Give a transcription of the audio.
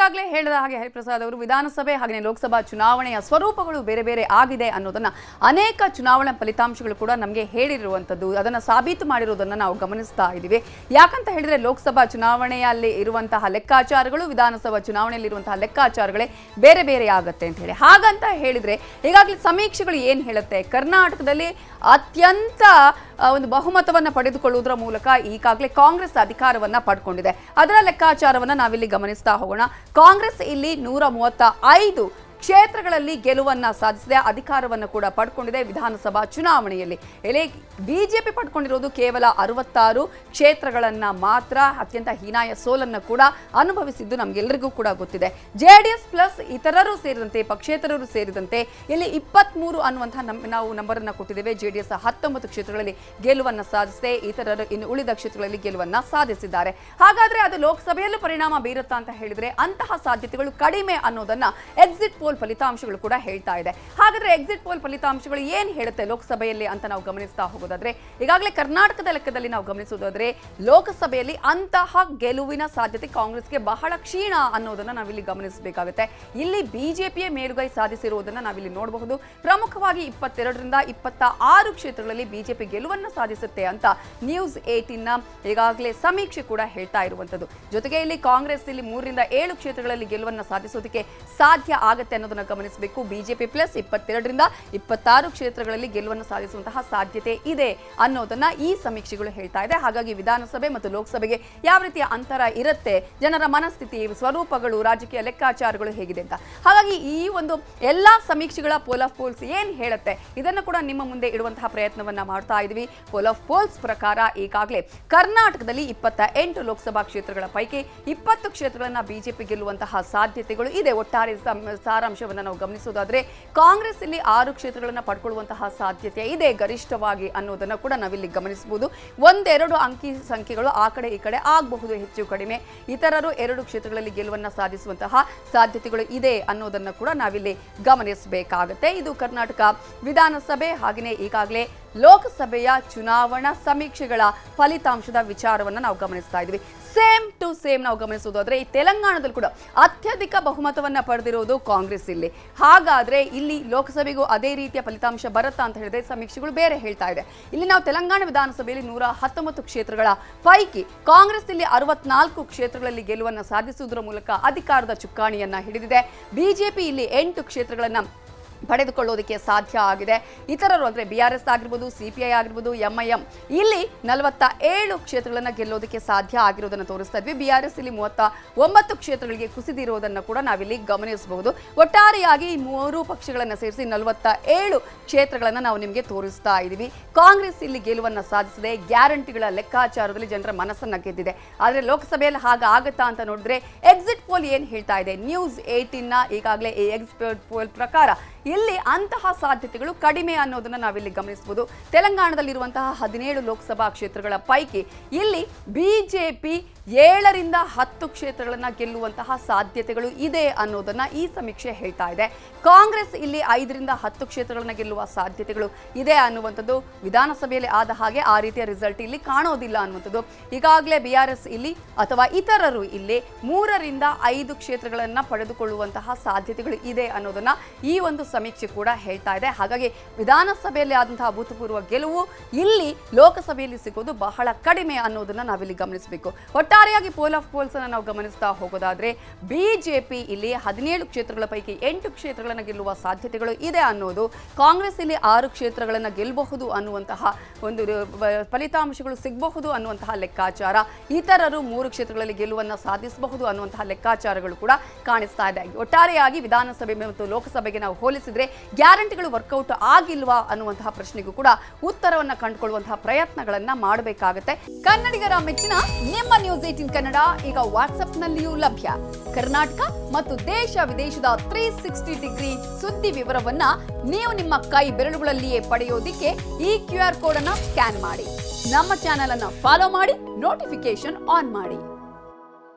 ಈಗಾಗಲೇ ಹೇಳಿದ ಹಾಗೆ ಹರಿಪ್ರಸಾದ್ ಅವರು ವಿಧಾನಸಭೆ ಹಾಗೆ ಲೋಕಸಭಾ ಚುನಾವಣೆಯ ಸ್ವರೂಪಗಳು ಬೇರೆ ಬೇರೆ ಆಗಿದೆ ಅನ್ನೋದನ್ನ ಅನೇಕ ಚುನಾವಣಾ ಫಲಿತಾಂಶಗಳು ಕೂಡ ನಮಗೆ ಹೇಳಿರುವಂಥದ್ದು ಅದನ್ನ ಸಾಬೀತು ಮಾಡಿರುವುದನ್ನ ನಾವು ಗಮನಿಸ್ತಾ ಇದ್ದೀವಿ ಯಾಕಂತ ಹೇಳಿದ್ರೆ ಲೋಕಸಭಾ ಚುನಾವಣೆಯಲ್ಲಿ ಇರುವಂತಹ ಲೆಕ್ಕಾಚಾರಗಳು ವಿಧಾನಸಭಾ ಚುನಾವಣೆಯಲ್ಲಿ ಇರುವಂತಹ ಲೆಕ್ಕಾಚಾರಗಳೇ ಬೇರೆ ಬೇರೆ ಆಗುತ್ತೆ ಅಂತ ಹೇಳಿ ಹಾಗಂತ ಹೇಳಿದ್ರೆ ಈಗಾಗಲೇ ಸಮೀಕ್ಷೆಗಳು ಏನು ಹೇಳುತ್ತೆ ಕರ್ನಾಟಕದಲ್ಲಿ ಅತ್ಯಂತ ಆ, ಒಂದು ಬಹುಮತವನ್ನ ಪಡೆದುಕೊಳ್ಳುವುದರ ಮೂಲಕ ಈಗಾಗಲೇ ಕಾಂಗ್ರೆಸ್ ಅಧಿಕಾರವನ್ನ ಪಡ್ಕೊಂಡಿದೆ ಅದರ ಲೆಕ್ಕಾಚಾರವನ್ನ ನಾವಿಲ್ಲಿ ಗಮನಿಸ್ತಾ ಹೋಗೋಣ ಕಾಂಗ್ರೆಸ್ ಇಲ್ಲಿ ನೂರ ಮೂವತ್ತ ಐದು ಕ್ಷೇತ್ರಗಳಲ್ಲಿ ಗೆಲುವನ್ನ ಸಾಧಿಸಿದೆ ಅಧಿಕಾರವನ್ನು ಕೂಡ ಪಡ್ಕೊಂಡಿದೆ ವಿಧಾನಸಭಾ ಚುನಾವಣೆಯಲ್ಲಿ ಇಲ್ಲಿ ಬಿಜೆಪಿ ಪಡ್ಕೊಂಡಿರೋದು ಕೇವಲ ಅರವತ್ತಾರು ಕ್ಷೇತ್ರಗಳನ್ನ ಮಾತ್ರ ಅತ್ಯಂತ ಹೀನಾಯ ಸೋಲನ್ನ ಕೂಡ ಅನುಭವಿಸಿದ್ದು ನಮ್ಗೆಲ್ಲರಿಗೂ ಕೂಡ ಗೊತ್ತಿದೆ ಜೆ ಡಿ ಎಸ್ ಪ್ಲಸ್ ಇತರರು ಸೇರಿದಂತೆ ಪಕ್ಷೇತರರು ಸೇರಿದಂತೆ ಇಲ್ಲಿ ಇಪ್ಪತ್ಮೂರು ಅನ್ನುವಂತಹ ನಮ್ ನಾವು ನಂಬರನ್ನ ಕೊಟ್ಟಿದ್ದೇವೆ ಜೆ ಡಿ ಎಸ್ ಹತ್ತೊಂಬತ್ತು ಕ್ಷೇತ್ರಗಳಲ್ಲಿ ಗೆಲುವನ್ನ ಸಾಧಿಸಿದೆ ಇತರರು ಇನ್ನು ಉಳಿದ ಕ್ಷೇತ್ರಗಳಲ್ಲಿ ಗೆಲುವನ್ನ ಸಾಧಿಸಿದ್ದಾರೆ ಹಾಗಾದ್ರೆ ಅದು ಲೋಕಸಭೆಯಲ್ಲೂ ಪರಿಣಾಮ ಬೀರುತ್ತಾ ಅಂತ ಹೇಳಿದ್ರೆ ಅಂತಹ ಸಾಧ್ಯತೆಗಳು ಕಡಿಮೆ ಅನ್ನೋದನ್ನ ಎಕ್ಸಿಟ್ ಪೋಲ್ ಫಲಿತಾಂಶಗಳು ಕೂಡ ಹೇಳ್ತಾ ಇದೆ ಹಾಗಾದ್ರೆ ಎಕ್ಸಿಟ್ ಪೋಲ್ ಫಲಿತಾಂಶಗಳು ಏನ್ ಹೇಳುತ್ತೆ ಲೋಕಸಭೆಯಲ್ಲಿ ಅಂತ ನಾವು ಗಮನಿಸ್ತಾ ಹೋಗೋದಾದ್ರೆ ಈಗಾಗಲೇ ಕರ್ನಾಟಕದ ಲೆಕ್ಕದಲ್ಲಿ ನಾವು ಗಮನಿಸೋದಾದ್ರೆ ಲೋಕಸಭೆಯಲ್ಲಿ ಅಂತಹ ಗೆಲುವಿನ ಸಾಧ್ಯತೆ ಕಾಂಗ್ರೆಸ್ಗೆ ಬಹಳ ಕ್ಷೀಣ ಅನ್ನೋದನ್ನ ನಾವಿಲ್ಲಿ ಗಮನಿಸಬೇಕಾಗುತ್ತೆ ಇಲ್ಲಿ ಬಿಜೆಪಿಯೇ ಮೇಲುಗೈ ಸಾಧಿಸಿರುವುದನ್ನ ನಾವಿಲ್ಲಿ ನೋಡಬಹುದು ಪ್ರಮುಖವಾಗಿ ಇಪ್ಪತ್ತೆರಡರಿಂದ ಇಪ್ಪತ್ತ ಆರು ಕ್ಷೇತ್ರಗಳಲ್ಲಿ ಬಿಜೆಪಿ ಗೆಲುವನ್ನ ಸಾಧಿಸುತ್ತೆ ಅಂತ ನ್ಯೂಸ್ ಏಟೀನ್ ನ ಈಗಾಗಲೇ ಸಮೀಕ್ಷೆ ಕೂಡ ಹೇಳ್ತಾ ಇರುವಂತದ್ದು ಜೊತೆಗೆ ಇಲ್ಲಿ ಕಾಂಗ್ರೆಸ್ ಇಲ್ಲಿ ಮೂರರಿಂದ ಏಳು ಕ್ಷೇತ್ರಗಳಲ್ಲಿ ಗೆಲುವನ್ನ ಸಾಧಿಸೋದಕ್ಕೆ ಸಾಧ್ಯ ಆಗತ್ತೆ ಅನ್ನೋದನ್ನ ಗಮನಿಸಬೇಕು ಬಿಜೆಪಿ ಪ್ಲಸ್ ಇಪ್ಪತ್ತೆರಡರಿಂದ ಇಪ್ಪತ್ತಾರು ಕ್ಷೇತ್ರಗಳಲ್ಲಿ ಗೆಲುವನ್ನು ಸಾಧಿಸುವಂತಹ ಸಾಧ್ಯತೆ ಇದೆ ಅನ್ನೋದನ್ನ ಈ ಸಮೀಕ್ಷೆಗಳು ಹೇಳ್ತಾ ಇದೆ ಹಾಗಾಗಿ ವಿಧಾನಸಭೆ ಮತ್ತು ಲೋಕಸಭೆಗೆ ಯಾವ ರೀತಿಯ ಅಂತರ ಇರುತ್ತೆ ಜನರ ಮನಸ್ಥಿತಿ ಸ್ವರೂಪಗಳು ರಾಜಕೀಯ ಲೆಕ್ಕಾಚಾರಗಳು ಹೇಗಿದೆ ಅಂತ ಹಾಗಾಗಿ ಈ ಒಂದು ಎಲ್ಲಾ ಸಮೀಕ್ಷೆಗಳ ಪೋಲ್ ಆಫ್ ಪೋಲ್ಸ್ ಏನ್ ಹೇಳುತ್ತೆ ಇದನ್ನು ಕೂಡ ನಿಮ್ಮ ಮುಂದೆ ಇಡುವಂತಹ ಪ್ರಯತ್ನವನ್ನ ಮಾಡ್ತಾ ಇದ್ವಿ ಪೋಲ್ ಆಫ್ ಪೋಲ್ಸ್ ಪ್ರಕಾರ ಈಗಾಗಲೇ ಕರ್ನಾಟಕದಲ್ಲಿ ಇಪ್ಪತ್ತ ಎಂಟು ಲೋಕಸಭಾ ಕ್ಷೇತ್ರಗಳ ಪೈಕಿ ಇಪ್ಪತ್ತು ಕ್ಷೇತ್ರಗಳನ್ನ ಬಿಜೆಪಿ ಗೆಲ್ಲುವಂತಹ ಸಾಧ್ಯತೆಗಳು ಇದೆ ಒಟ್ಟಾರೆ ಸಮ್- ಸಾರಾಂಶವನ್ನ ನಾವು ಗಮನಿಸೋದಾದ್ರೆ ಕಾಂಗ್ರೆಸ್ ಇಲ್ಲಿ ಆರು ಕ್ಷೇತ್ರಗಳನ್ನ ಪಡ್ಕೊಳ್ಳುವಂತಹ ಸಾಧ್ಯತೆ ಇದೆ ಗರಿಷ್ಠವಾಗಿ ಅನ್ನೋದನ್ನ ಕೂಡ ನಾವಿಲ್ಲಿ ಗಮನಿಸಬಹುದು ಒಂದೆರಡು ಅಂಕಿ ಸಂಖ್ಯೆಗಳು ಆ ಕಡೆ ಈ ಕಡೆ ಆಗಬಹುದು ಹೆಚ್ಚು ಕಡಿಮೆ ಇತರರು ಎರಡು ಕ್ಷೇತ್ರಗಳಲ್ಲಿ ಗೆಲುವನ್ನ ಸಾಧಿಸುವಂತಹ ಸಾಧ್ಯತೆಗಳು ಇದೆ ಅನ್ನೋದನ್ನ ಕೂಡ ನಾವಿಲ್ಲಿ ಗಮನಿಸಬೇಕಾಗುತ್ತೆ ಇದು ಕರ್ನಾಟಕ ವಿಧಾನಸಭೆ ಹಾಗೆಯೇ ಈಗಾಗಲೇ ಲೋಕಸಭೆಯ ಚುನಾವಣಾ ಸಮೀಕ್ಷೆಗಳ ಫಲಿತಾಂಶದ ವಿಚಾರವನ್ನ ನಾವು ಗಮನಿಸ್ತಾ ಇದ್ವಿ ಸೇಮ್ ಟು ಸೇಮ್ ನಾವು ಗಮನಿಸೋದಾದ್ರೆ ಈ ತೆಲಂಗಾಣದಲ್ಲಿ ಕೂಡ ಅತ್ಯಧಿಕ ಬಹುಮತವನ್ನ ಪಡೆದಿರೋದು ಕಾಂಗ್ರೆಸ್ ಇಲ್ಲಿ ಹಾಗಾದ್ರೆ ಇಲ್ಲಿ ಲೋಕಸಭೆಗೂ ಅದೇ ರೀತಿಯ ಫಲಿತಾಂಶ ಬರುತ್ತಾ ಅಂತ ಹೇಳಿದ್ರೆ ಸಮೀಕ್ಷೆಗಳು ಬೇರೆ ಹೇಳ್ತಾ ಇದೆ ಇಲ್ಲಿ ನಾವು ತೆಲಂಗಾಣ ವಿಧಾನಸಭೆಯಲ್ಲಿ ನೂರ ಹತ್ತೊಂಬತ್ತು ಕ್ಷೇತ್ರಗಳ ಪೈಕಿ ಕಾಂಗ್ರೆಸ್ ಇಲ್ಲಿ ಅರವತ್ನಾಲ್ಕು ಕ್ಷೇತ್ರಗಳಲ್ಲಿ ಗೆಲುವನ್ನು ಸಾಧಿಸುವುದರ ಮೂಲಕ ಅಧಿಕಾರದ ಚುಕ್ಕಾಣಿಯನ್ನ ಹಿಡಿದಿದೆ ಬಿಜೆಪಿ ಇಲ್ಲಿ ಎಂಟು ಕ್ಷೇತ್ರಗಳನ್ನ ಪಡೆದುಕೊಳ್ಳೋದಕ್ಕೆ ಸಾಧ್ಯ ಆಗಿದೆ ಇತರರು ಅಂದರೆ ಬಿ ಆರ್ ಎಸ್ ಆಗಿರ್ಬೋದು ಸಿ ಪಿ ಐ ಆಗಿರ್ಬೋದು ಎಂ ಐ ಎಂ ಇಲ್ಲಿ ನಲವತ್ತ ಏಳು ಕ್ಷೇತ್ರಗಳನ್ನು ಗೆಲ್ಲೋದಕ್ಕೆ ಸಾಧ್ಯ ಆಗಿರೋದನ್ನು ತೋರಿಸ್ತಾ ಇದ್ವಿ ಬಿ ಆರ್ ಎಸ್ ಇಲ್ಲಿ ಮೂವತ್ತ ಒಂಬತ್ತು ಕ್ಷೇತ್ರಗಳಿಗೆ ಕುಸಿದಿರೋದನ್ನು ಕೂಡ ನಾವಿಲ್ಲಿ ಗಮನಿಸಬಹುದು ಒಟ್ಟಾರೆಯಾಗಿ ಈ ಮೂರು ಪಕ್ಷಗಳನ್ನು ಸೇರಿಸಿ ನಲವತ್ತ ಏಳು ಕ್ಷೇತ್ರಗಳನ್ನು ನಾವು ನಿಮಗೆ ತೋರಿಸ್ತಾ ಇದ್ದೀವಿ ಕಾಂಗ್ರೆಸ್ ಇಲ್ಲಿ ಗೆಲುವನ್ನು ಸಾಧಿಸಿದೆ ಗ್ಯಾರಂಟಿಗಳ ಲೆಕ್ಕಾಚಾರದಲ್ಲಿ ಜನರ ಮನಸ್ಸನ್ನ ಗೆದ್ದಿದೆ ಆದರೆ ಲೋಕಸಭೆಯಲ್ಲಿ ಹಾಗಾಗತ್ತಾ ಅಂತ ನೋಡಿದ್ರೆ ಎಕ್ಸಿಟ್ ಪೋಲ್ ಏನು ಹೇಳ್ತಾ ಇದೆ ನ್ಯೂಸ್ ಏಟೀನ್ನ ಈಗಾಗಲೇ ಈ ಎಕ್ಸಿಟ್ ಪೋಲ್ ಪ್ರಕಾರ ಇಲ್ಲಿ ಅಂತಹ ಸಾಧ್ಯತೆಗಳು ಕಡಿಮೆ ಅನ್ನೋದನ್ನ ನಾವಿಲ್ಲಿ ಗಮನಿಸಬಹುದು ತೆಲಂಗಾಣದಲ್ಲಿರುವಂತಹ ಹದಿನೇಳು ಲೋಕಸಭಾ ಕ್ಷೇತ್ರಗಳ ಪೈಕಿ ಇಲ್ಲಿ ಬಿಜೆಪಿ ಏಳರಿಂದ ಹತ್ತು ಕ್ಷೇತ್ರಗಳನ್ನ ಗೆಲ್ಲುವಂತಹ ಸಾಧ್ಯತೆಗಳು ಇದೆ ಅನ್ನೋದನ್ನ ಈ ಸಮೀಕ್ಷೆ ಹೇಳ್ತಾ ಇದೆ ಕಾಂಗ್ರೆಸ್ ಇಲ್ಲಿ ಐದರಿಂದ ಹತ್ತು ಕ್ಷೇತ್ರಗಳನ್ನ ಗೆಲ್ಲುವ ಸಾಧ್ಯತೆಗಳು ಇದೆ ಅನ್ನುವಂಥದ್ದು ವಿಧಾನಸಭೆಯಲ್ಲಿ ಆದ ಹಾಗೆ ಆ ರೀತಿಯ ರಿಸಲ್ಟ್ ಇಲ್ಲಿ ಕಾಣೋದಿಲ್ಲ ಅನ್ನುವಂಥದ್ದು ಈಗಾಗಲೇ ಬಿ ಆರ್ ಎಸ್ ಇಲ್ಲಿ ಅಥವಾ ಇತರರು ಇಲ್ಲಿ ಮೂರರಿಂದ ಐದು ಕ್ಷೇತ್ರಗಳನ್ನ ಪಡೆದುಕೊಳ್ಳುವಂತಹ ಸಾಧ್ಯತೆಗಳು ಇದೆ ಅನ್ನೋದನ್ನ ಈ ಒಂದು ಸಮೀಕ್ಷೆ ಕೂಡ ಹೇಳ್ತಾ ಇದೆ ಹಾಗಾಗಿ ವಿಧಾನಸಭೆಯಲ್ಲಿ ಆದಂತಹ ಅಭೂತಪೂರ್ವ ಗೆಲುವು ಇಲ್ಲಿ ಲೋಕಸಭೆಯಲ್ಲಿ ಸಿಗೋದು ಬಹಳ ಕಡಿಮೆ ಅನ್ನೋದನ್ನ ನಾವಿಲ್ಲಿ ಗಮನಿಸಬೇಕು ಒಟ್ಟಾರೆಯಾಗಿ ಪೋಲ್ ಆಫ್ ಪೋಲ್ಸ್ ಅನ್ನ ನಾವು ಗಮನಿಸ್ತಾ ಹೋಗೋದಾದ್ರೆ ಬಿಜೆಪಿ ಇಲ್ಲಿ ಹದಿನೇಳು ಕ್ಷೇತ್ರಗಳ ಪೈಕಿ ಎಂಟು ಕ್ಷೇತ್ರಗಳನ್ನ ಗೆಲ್ಲುವ ಸಾಧ್ಯತೆಗಳು ಇದೆ ಅನ್ನೋದು ಕಾಂಗ್ರೆಸ್ ಇಲ್ಲಿ ಆರು ಕ್ಷೇತ್ರಗಳನ್ನ ಗೆಲ್ಲಬಹುದು ಅನ್ನುವಂತಹ ಒಂದು ರ- ಫಲಿತಾಂಶಗಳು ಸಿಗಬಹುದು ಅನ್ನುವಂತಹ ಲೆಕ್ಕಾಚಾರ ಇತರರು ಮೂರು ಕ್ಷೇತ್ರಗಳಲ್ಲಿ ಗೆಲುವನ್ನ ಸಾಧಿಸಬಹುದು ಅನ್ನುವಂತಹ ಲೆಕ್ಕಾಚಾರಗಳು ಕೂಡ ಕಾಣಿಸ್ತಾ ಇದೆ ಒಟ್ಟಾರೆಯಾಗಿ ವಿಧಾನಸಭೆ ಮತ್ತು ಲೋಕಸಭೆಗೆ ನಾವು ಹೋಲಿಸಿದ್ರೆ ಗ್ಯಾರಂಟಿಗಳು ವರ್ಕೌಟ್ ಆಗಿಲ್ವಾ ಅನ್ನುವಂತಹ ಪ್ರಶ್ನೆಗೂ ಕೂಡ ಉತ್ತರವನ್ನ ಕಂಡುಕೊಳ್ಳುವಂತಹ ಪ್ರಯತ್ನಗಳನ್ನ ಮಾಡಬೇಕಾಗತ್ತೆ ಕನ್ನಡಿಗರ ಮೆಚ್ಚಿನ ನಿಮ್ಮ ನ್ಯೂಸ್ ಏಟಿನ್ ಕನ್ನಡ ಈಗ ವಾಟ್ಸ್ಆಪ್ನಲ್ಲಿಯೂ ಲಭ್ಯ ಕರ್ನಾಟಕ ಮತ್ತು ದೇಶ ವಿದೇಶದ ತ್ರೀ ಸಿಕ್ಸ್ಟಿ ಡಿಗ್ರಿ ಸುದ್ದಿ ವಿವರವನ್ನ ನೀವು ನಿಮ್ಮ ಕೈ ಬೆರಳುಗಳಲ್ಲಿಯೇ ಪಡೆಯೋದಿಕ್ಕೆ ಈ ಕ್ಯೂ ಆರ್ ಕೋಡ್ ಅನ್ನ ಸ್ಕ್ಯಾನ್ ಮಾಡಿ ನಮ್ಮ ಚಾನೆಲ್ ಅನ್ನ ಫಾಲೋ ಮಾಡಿ ನೋಟಿಫಿಕೇಶನ್ ಆನ್ ಮಾಡಿ